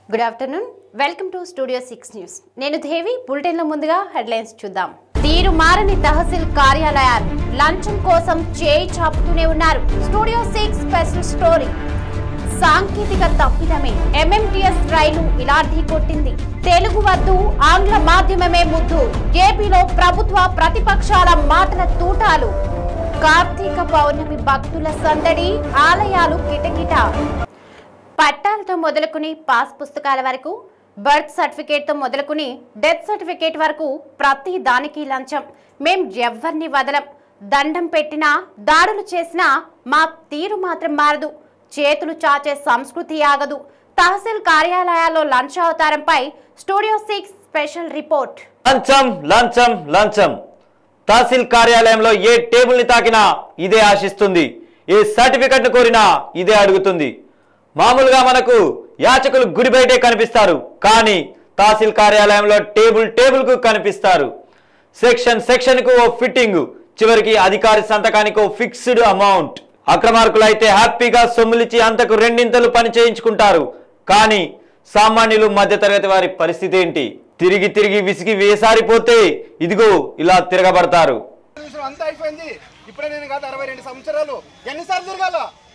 Good afternoon welcome to studio six news నేను దేవి బులెటిన్లో ముందుగా హెడ్లైన్స్ చూద్దాం తీరు మారని తహసీల్ కార్యాలయాలు లంచం కోసం చేయి చాపుతూనే ఉన్నారు స్టూడియో సిక్స్ స్పెషల్ స్టోరీ సాంకేతిక తప్పిదమే ఎంఎంటీఎస్ రైలు ఇలా ఢీకొట్టింది తెలుగు వద్దు ఆంగ్ల మాధ్యమమే ముద్దు ఏపీలో ప్రభుత్వ ప్రతిపక్షాల మాటల తూటాలు కార్తీక పౌర్ణమి భక్తుల సందడి ఆలయాలు కిటకిట పట్టాలతో మొదలుకుని పాస్ పుస్తకాల వరకు బర్త్ సర్టిఫికేట్ తో మొదలుకుని డెత్ సర్టిఫికేట్ వరకు ప్రతి దానికి లంచం మేం ఎవ్వరిని వదలం దండం పెట్టినా దాడులు చేసినా మా తీరు మాత్రం మారదు చేతులు చాచే సంస్కృతి ఆగదు తహసీల్ కార్యాలయాల్లో లంచ అవతారంపై స్టూడియో సిక్స్ స్పెషల్ రిపోర్ట్ లంచం లంచం లంచం తహసీల్ కార్యాలయంలో ఏ టేబుల్ని తాకినా ఇదే ఆశిస్తుంది ఏ సర్టిఫికెట్ను కోరినా ఇదే అడుగుతుంది మామూలుగా మనకు యాచకులు గుడి బయటే కనిపిస్తారు కానీ తహసీల్ కార్యాలయంలో టేబుల్ టేబుల్కు కనిపిస్తారు సెక్షన్ సెక్షన్కు ఓ ఫిట్టింగ్ చివరికి అధికారి సంతకానికి ఓ ఫిక్స్డ్ అమౌంట్ అక్రమార్కులు అయితే హ్యాపీగా సొమ్ములిచ్చి అంతకు రెండింతలు పని చేయించుకుంటారు కానీ సామాన్యులు మధ్యతరగతి వారి పరిస్థితి ఏంటి తిరిగి తిరిగి విసిగి వేసారిపోతే ఇదిగో ఇలా తిరగబడతారు నిమిషం అంతా అయిపోయింది ఇప్పుడే నేను కాదు అరవై రెండు సంవత్సరాలు ఎన్నిసార్లు తిరగాల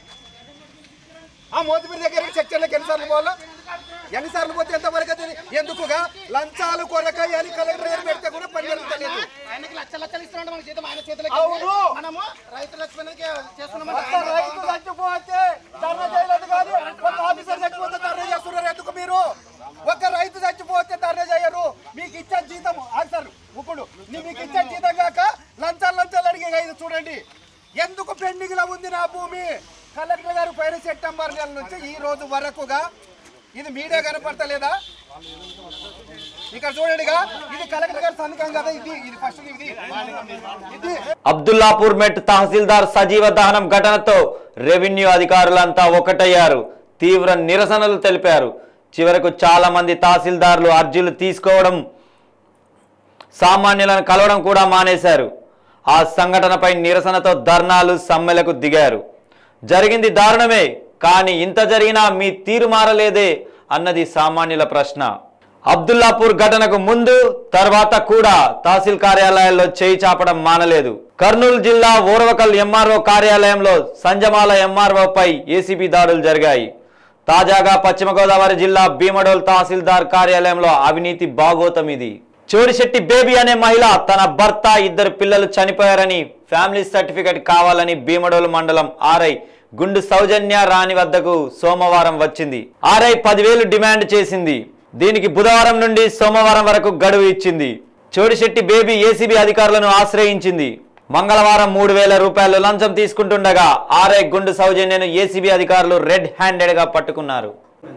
ఆ మోతిపీరి దగ్గరికి సెక్షన్లకు ఎన్నిసార్లు పోవాలా ఎన్నిసార్లు పోతే ఎంతవరకు అవుతుంది ఎందుకుగా లంచాలు కొరకై అని కలెక్టర్ గారు పెడితే కూడా పని జరుగుతలేదు ఆయనకి లక్ష లక్షలు ఇస్తున్నాడు మన జీతం ఆయన చేతులకి అవును. మనము రైతు లక్ష్మణకి ఒక్క చేస్తున్నాం రైతు చచ్చిపోతే ధర్నా చేయలేదు కాదు ఒక ఆఫీసర్ చచ్చిపోతే ధర్నా చేస్తున్నారు ఎందుకు మీరు ఒక రైతు చచ్చిపోతే ధర్నా చేయరు మీకు ఇచ్చే జీతం ఆన్సర్ ఇప్పుడు నీ మీకు ఇచ్చే జీతం కాక లంచాలు లంచాలు అడిగే ఇది చూడండి ఎందుకు పెండింగ్ లో ఉంది నా భూమి కలెక్టర్ గారు పైన సెప్టెంబర్ నెల నుంచి ఈ రోజు వరకుగా ఇది మీడియా కనపడతలేదా ఇక్కడ చూడండిగా ఇది కలెక్టర్ గారి సంతకం కదా ఇది ఇది ఫస్ట్ ఇది ఇది అబ్దుల్లాపూర్ మెట్ తహసీల్దార్ సజీవ దహనం ఘటనతో రెవెన్యూ అధికారులంతా ఒకటయ్యారు తీవ్ర నిరసనలు తెలిపారు చివరకు చాలా మంది తహసీల్దార్లు అర్జీలు తీసుకోవడం సామాన్యులను కలవడం కూడా మానేశారు ఆ సంఘటనపై నిరసనతో ధర్నాలు సమ్మెలకు దిగారు జరిగింది దారుణమే కానీ ఇంత జరిగినా మీ తీరు మారలేదే అన్నది సామాన్యుల ప్రశ్న అబ్దుల్లాపూర్ ఘటనకు ముందు తర్వాత కూడా తహసీల్ కార్యాలయాల్లో చేయి చాపడం మానలేదు కర్నూలు జిల్లా ఓరవకల్ ఎంఆర్ఓ కార్యాలయంలో సంజమాల ఎంఆర్ఓపై ఏసీబీ దాడులు జరిగాయి తాజాగా పశ్చిమ గోదావరి జిల్లా భీమడోల్ తహసీల్దార్ కార్యాలయంలో అవినీతి బాగోతం ఇది చోడిశెట్టి బేబీ అనే మహిళ తన భర్త ఇద్దరు పిల్లలు చనిపోయారని ఫ్యామిలీ సర్టిఫికెట్ కావాలని భీమడోలు మండలం ఆర్ఐ గుండు సౌజన్య రాణి వద్దకు సోమవారం వచ్చింది ఆర్ఐ పదివేలు డిమాండ్ చేసింది దీనికి బుధవారం నుండి సోమవారం వరకు గడువు ఇచ్చింది చోడిశెట్టి బేబీ ఏసీబీ అధికారులను ఆశ్రయించింది మంగళవారం మూడు వేల రూపాయలు లంచం తీసుకుంటుండగా ఆర్ఐ గుండు సౌజన్యను ఏసీబీ అధికారులు రెడ్ హ్యాండెడ్ గా పట్టుకున్నారు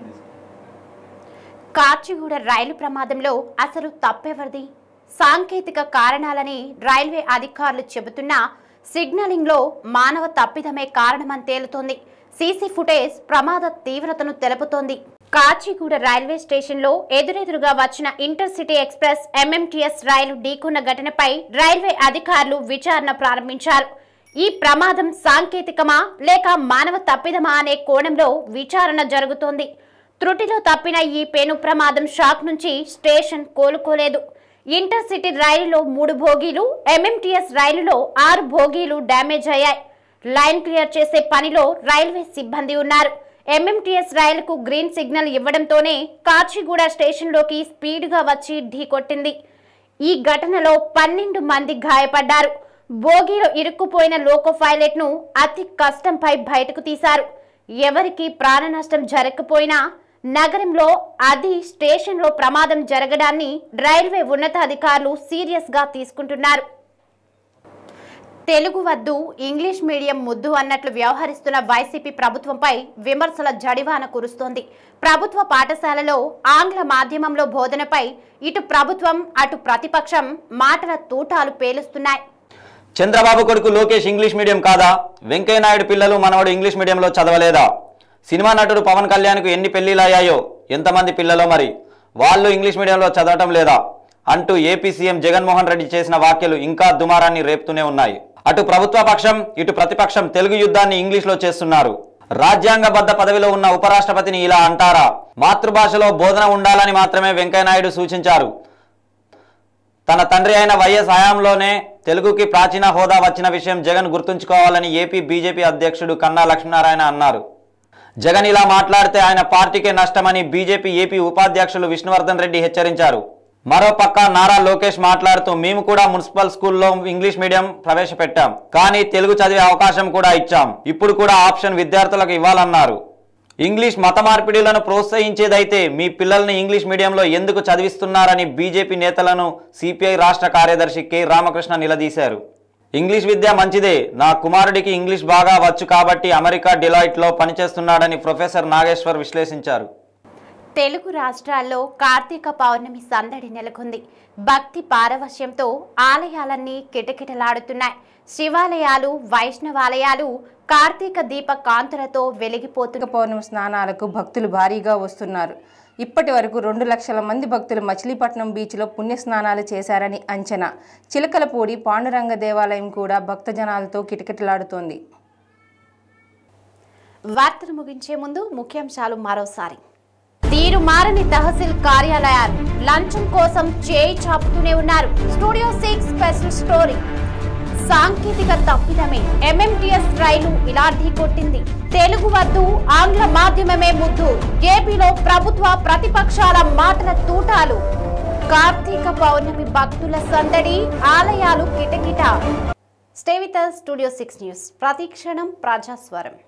కాచిగూడ రైలు ప్రమాదంలో అసలు తప్పెవరిది సాంకేతిక కారణాలని రైల్వే అధికారులు చెబుతున్నా సిగ్నలింగ్ లో మానవ తప్పిదమే కారణమని తేలుతోంది సీసీ ఫుటేజ్ ప్రమాద తీవ్రతను తెలుపుతోంది కాచిగూడ రైల్వే స్టేషన్లో ఎదురెదురుగా వచ్చిన ఇంటర్సిటీ ఎక్స్ప్రెస్ ఎంఎంటీఎస్ రైలు ఢీకొన్న ఘటనపై రైల్వే అధికారులు విచారణ ప్రారంభించారు ఈ ప్రమాదం సాంకేతికమా లేక మానవ తప్పిదమా అనే కోణంలో విచారణ జరుగుతోంది త్రుటిలో తప్పిన ఈ పెను ప్రమాదం షాక్ నుంచి స్టేషన్ కోలుకోలేదు ఇంటర్సిటీ రైలులో మూడు భోగీలు ఎంఎంటీఎస్ రైలులో ఆరు భోగీలు డ్యామేజ్ అయ్యాయి లైన్ క్లియర్ చేసే పనిలో రైల్వే సిబ్బంది ఉన్నారు ఎంఎంటీఎస్ రైలుకు గ్రీన్ సిగ్నల్ ఇవ్వడంతోనే కాచిగూడ స్టేషన్లోకి స్పీడ్గా వచ్చి ఢీకొట్టింది ఈ ఘటనలో పన్నెండు మంది గాయపడ్డారు బోగీలో ఇరుక్కుపోయిన లోకో పైలట్ ను అతి కష్టంపై బయటకు తీశారు ఎవరికి ప్రాణ నష్టం జరగకపోయినా నగరంలో అది స్టేషన్లో ప్రమాదం జరగడాన్ని రైల్వే ఉన్నతాధికారులు సీరియస్ గా తీసుకుంటున్నారు తెలుగు వద్దు ఇంగ్లీష్ మీడియం ముద్దు అన్నట్లు వ్యవహరిస్తున్న వైసీపీ ప్రభుత్వంపై విమర్శల జడివాన కురుస్తోంది ప్రభుత్వ పాఠశాలలో ఆంగ్ల మాధ్యమంలో బోధనపై ఇటు ప్రభుత్వం అటు ప్రతిపక్షం మాటల తూటాలు పేలుస్తున్నాయి చంద్రబాబు కొడుకు లోకేష్ ఇంగ్లీష్ మీడియం కాదా వెంకయ్య నాయుడు పిల్లలు మనవడు ఇంగ్లీష్ మీడియంలో చదవలేదా సినిమా నటుడు పవన్ కళ్యాణ్కు ఎన్ని పెళ్లిళ్ళు అయ్యాయో ఎంతమంది పిల్లలో మరి వాళ్ళు ఇంగ్లీష్ మీడియంలో చదవటం లేదా అంటూ ఏపీ సీఎం జగన్మోహన్ రెడ్డి చేసిన వ్యాఖ్యలు ఇంకా దుమారాన్ని రేపుతూనే ఉన్నాయి అటు ప్రభుత్వ పక్షం ఇటు ప్రతిపక్షం తెలుగు యుద్ధాన్ని ఇంగ్లీష్లో చేస్తున్నారు రాజ్యాంగబద్ధ పదవిలో ఉన్న ఉపరాష్ట్రపతిని ఇలా అంటారా మాతృభాషలో బోధన ఉండాలని మాత్రమే వెంకయ్యనాయుడు సూచించారు తన తండ్రి అయిన వైఎస్ హయాంలోనే తెలుగుకి ప్రాచీన హోదా వచ్చిన విషయం జగన్ గుర్తుంచుకోవాలని ఏపీ బీజేపీ అధ్యక్షుడు కన్నా లక్ష్మీనారాయణ అన్నారు జగన్ ఇలా మాట్లాడితే ఆయన పార్టీకే నష్టమని బీజేపీ ఏపీ ఉపాధ్యక్షులు విష్ణువర్ధన్ రెడ్డి హెచ్చరించారు మరోపక్క నారా లోకేష్ మాట్లాడుతూ మేము కూడా మున్సిపల్ స్కూల్లో ఇంగ్లీష్ మీడియం ప్రవేశపెట్టాం కానీ తెలుగు చదివే అవకాశం కూడా ఇచ్చాం ఇప్పుడు కూడా ఆప్షన్ విద్యార్థులకు ఇవ్వాలన్నారు ఇంగ్లీష్ మత మార్పిడిలను ప్రోత్సహించేదైతే మీ పిల్లల్ని ఇంగ్లీష్ మీడియంలో ఎందుకు చదివిస్తున్నారని బీజేపీ నేతలను సిపిఐ రాష్ట్ర కార్యదర్శి కె రామకృష్ణ నిలదీశారు ఇంగ్లీష్ విద్య మంచిదే నా కుమారుడికి ఇంగ్లీష్ బాగా వచ్చు కాబట్టి అమెరికా డిలాయిట్లో పనిచేస్తున్నాడని ప్రొఫెసర్ నాగేశ్వర్ విశ్లేషించారు తెలుగు రాష్ట్రాల్లో కార్తీక పౌర్ణమి సందడి నెలకొంది భక్తి పారవశ్యంతో ఆలయాలన్నీ కిటకిటలాడుతున్నాయి శివాలయాలు వైష్ణవాలయాలు కార్తీక దీప కాంతులతో వెలిగిపోతున్నాయి కార్తీక పౌర్ణమి స్నానాలకు భక్తులు భారీగా వస్తున్నారు ఇప్పటి వరకు రెండు లక్షల మంది భక్తులు మచిలీపట్నం బీచ్లో పుణ్య స్నానాలు చేశారని అంచనా చిలకలపూడి పాండురంగ దేవాలయం కూడా భక్తజనాలతో కిటకిటలాడుతోంది వార్తలు ముగించే ముందు ముఖ్యాంశాలు మరోసారి తీరు మారని తహసీల్ కార్యాలయాలు లంచం కోసం చేయి చాపుతూనే ఉన్నారు స్టూడియో సిక్స్ స్పెషల్ స్టోరీ సాంకేతిక తప్పిదమే ఎంఎంటీఎస్ రైలు ఇలా ఢీకొట్టింది తెలుగు వద్దు ఆంగ్ల మాధ్యమమే ముద్దు ఏపీలో ప్రభుత్వ ప్రతిపక్షాల మాటల తూటాలు కార్తీక పౌర్ణమి భక్తుల సందడి ఆలయాలు కిటకిట stay with studio six news ప్రతి క్షణం ప్రజాస్వరం